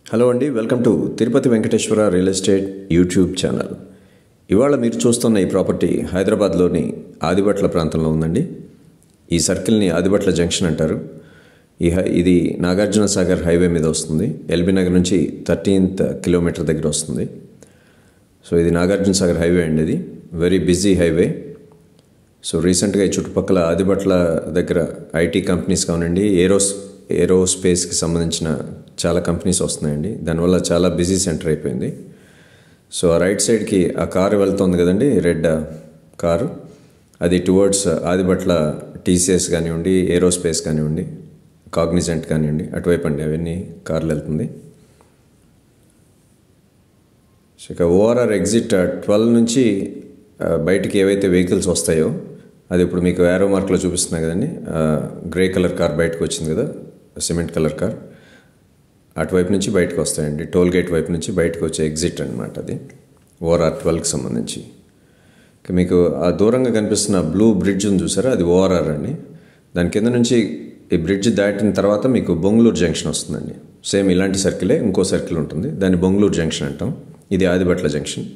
hello అండి welcome to Tirupati Venkateswara real estate YouTube channel ఇవాళ మీరు చూస్తున్న ఈ ప్రాపర్టీ హైదరాబాద్లోని ఆదిబట్ల ప్రాంతంలో ఉందండి ఈ సర్కిల్ని ఆదిబట్ల జంక్షన్ అంటారు ఈ హై ఇది నాగార్జున సాగర్ హైవే మీద వస్తుంది ఎల్బీ నగర్ నుంచి థర్టీన్త్ కిలోమీటర్ దగ్గర వస్తుంది సో ఇది నాగార్జున సాగర్ హైవే అండి ఇది వెరీ బిజీ హైవే సో రీసెంట్గా ఈ చుట్టుపక్కల ఆదిబట్ల దగ్గర ఐటీ కంపెనీస్ కానివ్వండి ఏరోస్ ఏరోస్పేస్కి సంబంధించిన చాలా కంపెనీస్ వస్తున్నాయండి దానివల్ల చాలా బిజీ సెంటర్ అయిపోయింది సో ఆ రైట్ సైడ్కి ఆ కారు వెళ్తుంది కదండి రెడ్ కారు అది టువర్డ్స్ ఆదిబట్ల టీసీఎస్ కానివ్వండి ఏరోస్పేస్ కానివ్వండి కాగ్నిజెంట్ కానివ్వండి అటువైపు అండి అవన్నీ కార్లు వెళ్తుంది సో ఇక ఓఆర్ఆర్ ఎగ్జిట్ ట్వెల్వ్ నుంచి ఆ, బయటికి ఏవైతే వెహికల్స్ వస్తాయో అది ఇప్పుడు మీకు యారో మార్క్లో చూపిస్తున్నా కదండి ఆ, గ్రే కలర్ కార్ బయటకు వచ్చింది కదా సిమెంట్ కలర్ కార్ అటువైపు నుంచి బయటకు వస్తాయండి టోల్ గేట్ వైపు నుంచి బయటకు వచ్చే ఎగ్జిట్ అనమాట అది ఓఆర్ఆర్ ట్వెల్వ్కి సంబంధించి ఇక మీకు ఆ దూరంగా కనిపిస్తున్న బ్లూ బ్రిడ్జ్ ఉంది చూసారా అది ఓఆర్ఆర్ అండి దాని కింద నుంచి ఈ బ్రిడ్జ్ దాటిన తర్వాత మీకు బొంగళూరు జంక్షన్ వస్తుందండి సేమ్ ఇలాంటి సర్కిలే ఇంకో సర్కిల్ ఉంటుంది దాన్ని బొంగళూరు జంక్షన్ అంటాం ఇది ఆదిబట్ల జంక్షన్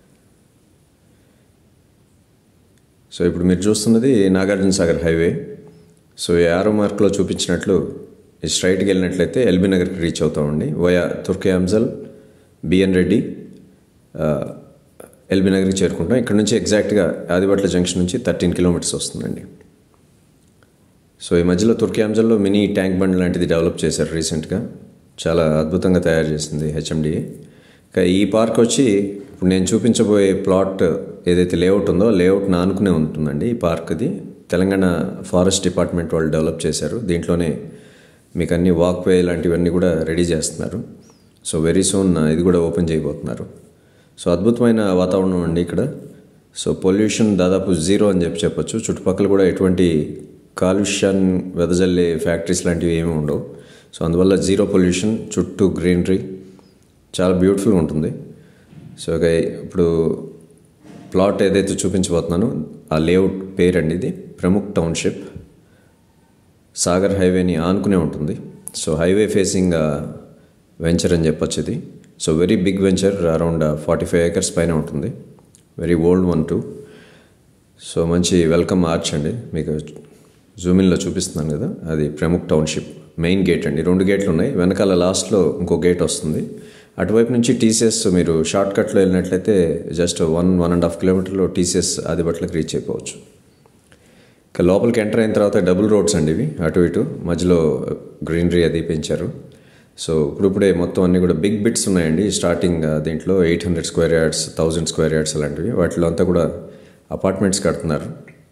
సో ఇప్పుడు మీరు చూస్తున్నది నాగార్జున సాగర్ హైవే సో ఈ ఆరో మార్క్లో చూపించినట్లు ఈ స్ట్రైట్కి వెళ్ళినట్లయితే ఎల్బీ నగర్కి రీచ్ అవుతామండి via Turkayamjal BN Reddy ఆ, ఎల్బీ నగర్కి చేరుకుంటాం ఇక్కడ నుంచి ఎగ్జాక్ట్గా ఆదిబట్ల జంక్షన్ నుంచి థర్టీన్ కిలోమీటర్స్ వస్తుందండి సో ఈ మధ్యలో తుర్కీ అంజల్లో మినీ ట్యాంక్ బండ్ లాంటిది డెవలప్ చేశారు రీసెంట్గా చాలా అద్భుతంగా తయారు చేసింది హెచ్ఎండిఏ ఇంకా ఈ పార్క్ వచ్చి ఇప్పుడు నేను చూపించబోయే ప్లాట్ ఏదైతే లేఅవుట్ ఉందో లేఅవుట్ ఆనుకునే ఉంటుందండి ఈ పార్క్ ఇది తెలంగాణ ఫారెస్ట్ డిపార్ట్మెంట్ వాళ్ళు డెవలప్ చేశారు దీంట్లోనే మీకు అన్ని వాక్వే లాంటివన్నీ కూడా రెడీ చేస్తున్నారు సో వెరీ సూన్ ఇది కూడా ఓపెన్ చేయబోతున్నారు సో అద్భుతమైన వాతావరణం అండి ఇక్కడ సో పొల్యూషన్ దాదాపు జీరో అని చెప్పి చెప్పొచ్చు చుట్టుపక్కల కూడా ఎటువంటి కాలుష్యాన్ని వెదజల్లే ఫ్యాక్టరీస్ లాంటివి ఏమీ ఉండవు సో అందువల్ల జీరో పొల్యూషన్ చుట్టూ గ్రీనరీ చాలా బ్యూటిఫుల్గా ఉంటుంది సో ఇక ఇప్పుడు ప్లాట్ ఏదైతే చూపించబోతున్నానో ఆ లేఅవుట్ పేరండి ఇది ప్రముఖ్ టౌన్షిప్ సాగర్ హైవేని ఆనుకునే ఉంటుంది సో హైవే ఫేసింగ్ వెంచర్ అని చెప్పొచ్చు ఇది so very big venture around forty five acres పైన ఉంటుంది very old one too so మంచి వెల్కమ్ ఆర్చ్ అండి మీకు జూమిన్లో చూపిస్తున్నాను కదా అది ప్రముఖ్ టౌన్షిప్ మెయిన్ గేట్ అండి రెండు గేట్లు ఉన్నాయి వెనకాల లాస్ట్లో ఇంకో గేట్ వస్తుంది అటువైపు నుంచి టీసీఎస్ మీరు షార్ట్ కట్లో వెళ్ళినట్లయితే just one one and half కిలోమీటర్లో టీసీఎస్ ఆదిబట్లకు రీచ్ అయిపోవచ్చు ఇక లోపలికి ఎంటర్ అయిన తర్వాత డబుల్ రోడ్స్ అండి ఇవి అటు ఇటు మధ్యలో గ్రీనరీ అది పెంచారు సో ఇప్పుడిప్పుడే మొత్తం అన్నీ కూడా బిగ్ బిట్స్ ఉన్నాయండి స్టార్టింగ్ ఆ, దీంట్లో eight hundred square yards thousand square yards అలాంటివి వాటిలో అంతా కూడా అపార్ట్మెంట్స్ కడుతున్నారు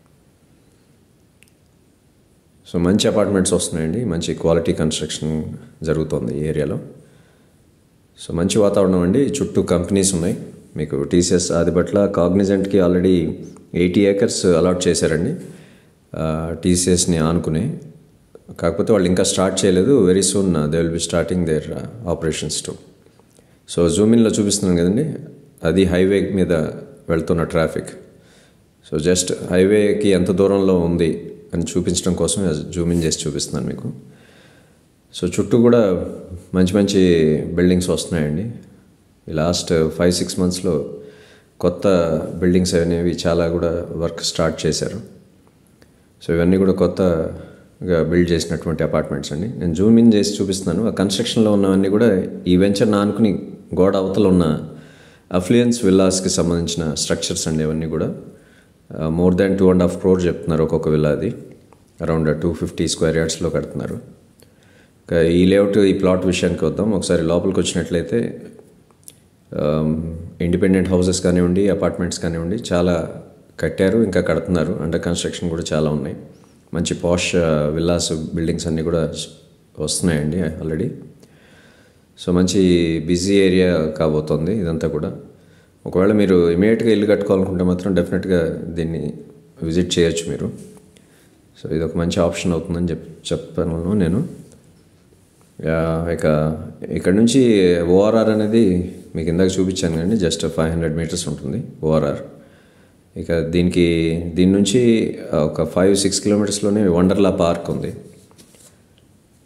సో మంచి అపార్ట్మెంట్స్ వస్తున్నాయండి మంచి క్వాలిటీ కన్స్ట్రక్షన్ జరుగుతోంది ఈ ఏరియాలో సో మంచి వాతావరణం అండి చుట్టూ కంపెనీస్ ఉన్నాయి మీకు టీసీఎస్ ఆదిబట్ల కాగ్నిజెంట్కి ఆల్రెడీ ఎయిటీ ఏకర్స్ అలాట్ చేశారండి టీసీఎస్ని ఆనుకునే కాకపోతే వాళ్ళు ఇంకా స్టార్ట్ చేయలేదు very soon they will be starting their operations too so జూమిన్లో చూపిస్తున్నాను కదండి అది హైవే మీద వెళ్తున్న ట్రాఫిక్ సో జస్ట్ హైవేకి ఎంత దూరంలో ఉంది అని చూపించడం కోసం జూమిన్ చేసి చూపిస్తున్నాను మీకు సో చుట్టూ కూడా మంచి మంచి బిల్డింగ్స్ వస్తున్నాయండి ఈ లాస్ట్ ఫైవ్ సిక్స్ మంత్స్లో కొత్త బిల్డింగ్స్ అనేవి చాలా కూడా వర్క్ స్టార్ట్ చేశారు సో ఇవన్నీ కూడా కొత్తగా బిల్డ్ చేసినటువంటి అపార్ట్మెంట్స్ అండి నేను జూమ్ ఇన్ చేసి చూపిస్తున్నాను ఆ కన్స్ట్రక్షన్లో ఉన్నవన్నీ కూడా ఈ వెంచర్ ఆనుకుని గోడ అవతల ఉన్న అఫ్లుయెన్స్ విల్లాస్కి సంబంధించిన స్ట్రక్చర్స్ అండి ఇవన్నీ కూడా more than two and half crore చెప్తున్నారు ఒక్కొక్క విల్లా అది అరౌండ్ టూ ఫిఫ్టీ స్క్వేర్ యార్డ్స్లో కడుతున్నారు ఇక ఈ లేఅవుట్ ఈ ప్లాట్ విషయానికి వద్దాం ఒకసారి లోపలికి వచ్చినట్లయితే ఇండిపెండెంట్ హౌసెస్ కానివ్వండి అపార్ట్మెంట్స్ కానివ్వండి చాలా కట్టారు ఇంకా కడుతున్నారు అండర్ కన్స్ట్రక్షన్ కూడా చాలా ఉన్నాయి మంచి పాష్ విల్లాస్ బిల్డింగ్స్ అన్నీ కూడా వస్తున్నాయండి ఆల్రెడీ సో మంచి బిజీ ఏరియా కాబోతోంది ఇదంతా కూడా ఒకవేళ మీరు ఇమీడియట్గా ఇల్లు కట్టుకోవాలనుకుంటే మాత్రం డెఫినెట్గా దీన్ని విజిట్ చేయొచ్చు మీరు సో ఇది ఒక మంచి ఆప్షన్ అవుతుందని చెప్ చెప్పాను నేను యా, ఇక ఇక్కడ నుంచి ఓఆర్ఆర్ అనేది మీకు ఇందాక చూపించాను కానీ జస్ట్ ఫైవ్ హండ్రెడ్ మీటర్స్ ఉంటుంది ఓఆర్ఆర్ ఇక దీనికి దీని నుంచి ఒక ఫైవ్ సిక్స్ కిలోమీటర్స్లోనే వండర్లా పార్క్ ఉంది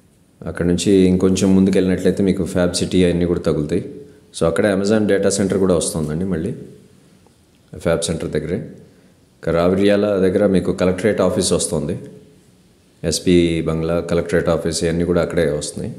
అక్కడ నుంచి ఇంకొంచెం ముందుకు వెళ్ళినట్లయితే మీకు ఫ్యాబ్ సిటీ అన్నీ కూడా తగులుతాయి సో అక్కడ అమెజాన్ డేటా సెంటర్ కూడా వస్తుందండి మళ్ళీ ఫ్యాబ్ సెంటర్ దగ్గరే ఇక రావిర్యాల దగ్గర మీకు కలెక్టరేట్ ఆఫీస్ వస్తుంది ఎస్పీ బంగ్లా కలెక్టరేట్ ఆఫీస్ ఇవన్నీ కూడా అక్కడే వస్తున్నాయి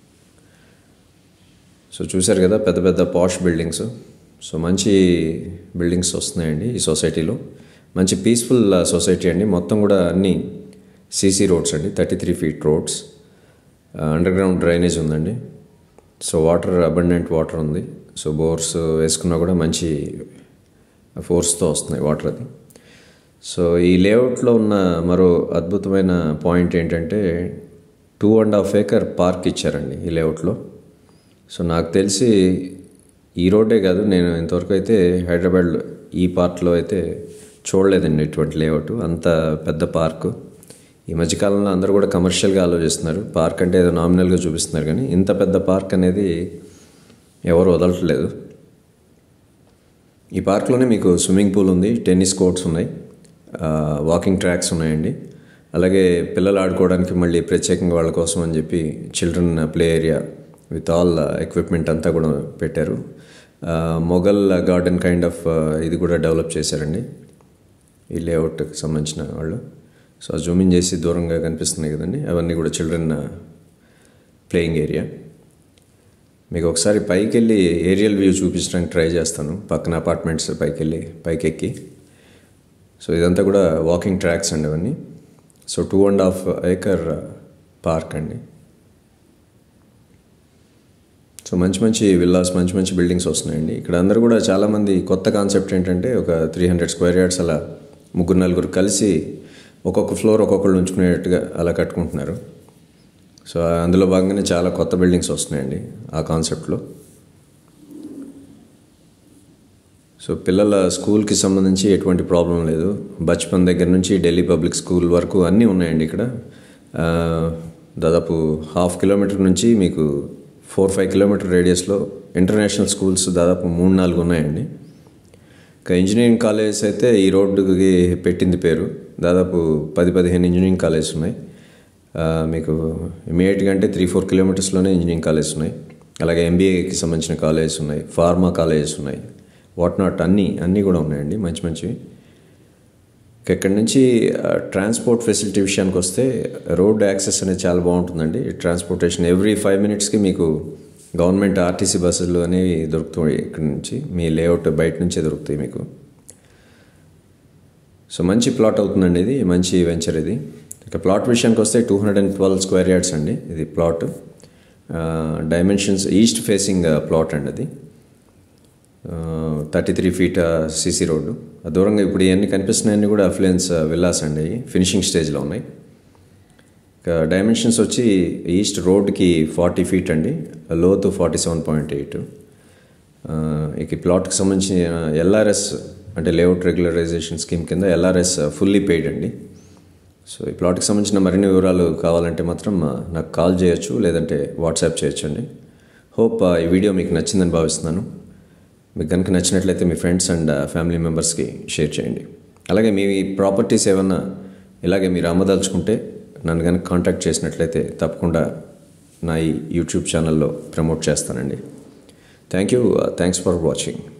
సో చూశారు కదా పెద్ద పెద్ద పాష్ బిల్డింగ్స్ సో మంచి బిల్డింగ్స్ వస్తున్నాయండి ఈ సొసైటీలో మంచి పీస్ఫుల్ సొసైటీ అండి మొత్తం కూడా అన్ని సీసీ రోడ్స్ అండి thirty three feet roads underground drainage ఉందండి సో వాటర్ అబండెంట్ వాటర్ ఉంది సో బోర్స్ వేసుకున్నా కూడా మంచి ఫోర్స్తో వస్తున్నాయి వాటర్ అది సో ఈ లేఅవుట్లో ఉన్న మరో అద్భుతమైన పాయింట్ ఏంటంటే two and half acre park ఇచ్చారండి ఈ లేఅవుట్లో సో నాకు తెలిసి ఈ రోడ్డే కాదు నేను ఇంతవరకు అయితే హైదరాబాద్లో ఈ పార్ట్లో అయితే చూడలేదండి ఇటువంటి లేఅవుట్ అంత పెద్ద పార్కు ఈ మధ్యకాలంలో అందరూ కూడా కమర్షియల్గా ఆలోచిస్తున్నారు పార్క్ అంటే ఏదో నామినల్గా చూపిస్తున్నారు కానీ ఇంత పెద్ద పార్క్ అనేది ఎవరు వదలట్లేదు ఈ పార్క్లోనే మీకు స్విమ్మింగ్ పూల్ ఉంది టెన్నిస్ కోర్ట్స్ ఉన్నాయి వాకింగ్ ట్రాక్స్ ఉన్నాయండి అలాగే పిల్లలు ఆడుకోవడానికి మళ్ళీ ప్రత్యేకంగా వాళ్ళ కోసం అని చెప్పి children play area with all equipment అంతా కూడా పెట్టారు మొఘల్ గార్డెన్ కైండ్ ఆఫ్ ఇది కూడా డెవలప్ చేశారండి ఈ లేఅవుట్కి సంబంధించిన వాళ్ళు సో జూమిన్ చేసి దూరంగా కనిపిస్తున్నాయి కదండి అవన్నీ కూడా చిల్డ్రన్ ప్లేయింగ్ ఏరియా మీకు ఒకసారి పైకి వెళ్ళి ఏరియల్ వ్యూ చూపించడానికి ట్రై చేస్తాను పక్కన అపార్ట్మెంట్స్ పైకి వెళ్ళి పైకి ఎక్కి సో ఇదంతా కూడా వాకింగ్ ట్రాక్స్ అండి అవన్నీ so two and half acre park అండి సో మంచి మంచి విల్లాస్ మంచి మంచి బిల్డింగ్స్ వస్తున్నాయండి ఇక్కడ అందరూ కూడా చాలామంది కొత్త కాన్సెప్ట్ ఏంటంటే ఒక త్రీ హండ్రెడ్ స్క్వేర్ యార్డ్స్ అలా ముగ్గురు నలుగురు కలిసి ఒక్కొక్క ఫ్లోర్ ఒక్కొక్కళ్ళు ఉంచుకునేట్టుగా అలా కట్టుకుంటున్నారు సో అందులో భాగంగానే చాలా కొత్త బిల్డింగ్స్ వస్తున్నాయండి ఆ కాన్సెప్ట్లో సో పిల్లల స్కూల్కి సంబంధించి ఎటువంటి ప్రాబ్లం లేదు బచ్పన్ దగ్గర నుంచి ఢిల్లీ పబ్లిక్ స్కూల్ వరకు అన్నీ ఉన్నాయండి ఇక్కడ దాదాపు హాఫ్ కిలోమీటర్ నుంచి మీకు ఫోర్ ఫైవ్ కిలోమీటర్ రేడియస్లో ఇంటర్నేషనల్ స్కూల్స్ దాదాపు మూడు నాలుగు ఉన్నాయండి ఇక ఇంజనీరింగ్ కాలేజెస్ అయితే ఈ రోడ్డుకి పెట్టింది పేరు దాదాపు పది పదిహేను ఇంజనీరింగ్ కాలేజెస్ ఉన్నాయి మీకు ఇమీడియట్గా అంటే త్రీ ఫోర్ కిలోమీటర్స్లోనే ఇంజనీరింగ్ కాలేజెస్ ఉన్నాయి అలాగే ఎంబీఏకి సంబంధించిన కాలేజెస్ ఉన్నాయి ఫార్మా కాలేజెస్ ఉన్నాయి వాట్ నాట్ అన్నీ అన్నీ కూడా ఉన్నాయండి మంచి మంచివి ఇక్కడి నుంచి ట్రాన్స్పోర్ట్ ఫెసిలిటీ విషయానికి వస్తే రోడ్ యాక్సెస్ అనేది చాలా బాగుంటుందండి ట్రాన్స్పోర్టేషన్ ఎవ్రీ ఫైవ్ మినిట్స్కి మీకు గవర్నమెంట్ ఆర్టీసీ బస్సులు అనేవి దొరుకుతాయి ఇక్కడ నుంచి మీ లేఅవుట్ బయట నుంచే దొరుకుతాయి మీకు సో మంచి ప్లాట్ అవుతుందండి ఇది మంచి వెంచర్ ఇది ఇక ప్లాట్ విషయానికి వస్తే two hundred and twelve square yards అండి ఇది plot dimensions east facing plot అండి అది thirty three feet CC road దూరంగా ఇప్పుడు ఇవన్నీ కనిపిస్తున్నాయన్నీ కూడా అఫ్లుయెన్స్ విల్లాస్ అండి ఫినిషింగ్ స్టేజ్లో ఉన్నాయి ఇక డైమెన్షన్స్ వచ్చి ఈస్ట్ రోడ్కి ఫార్టీ ఫీట్ అండి లోతు ఫార్టీ సెవెన్ పాయింట్ ఎయిట్ ఇక ఈ ప్లాట్కి సంబంధించిన ఎల్ఆర్ఎస్ అంటే లేఅవుట్ రెగ్యులరైజేషన్ స్కీమ్ కింద ఎల్ఆర్ఎస్ ఫుల్లీ పెయిడ్ అండి సో ఈ ప్లాట్కి సంబంధించిన మరిన్ని వివరాలు కావాలంటే మాత్రం నాకు కాల్ చేయొచ్చు లేదంటే వాట్సాప్ చేయొచ్చు అండి హోప్ ఈ వీడియో మీకు నచ్చిందని భావిస్తున్నాను మీకు కనుక నచ్చినట్లయితే మీ ఫ్రెండ్స్ అండ్ ఫ్యామిలీ మెంబర్స్కి షేర్ చేయండి అలాగే మీ ప్రాపర్టీస్ ఏమన్నా ఇలాగే మీరు అమ్మదలుచుకుంటే నన్ను కనుక కాంటాక్ట్ చేసినట్లయితే తప్పకుండా నా ఈ యూట్యూబ్ ఛానల్లో ప్రమోట్ చేస్తానండి thank you thanks for watching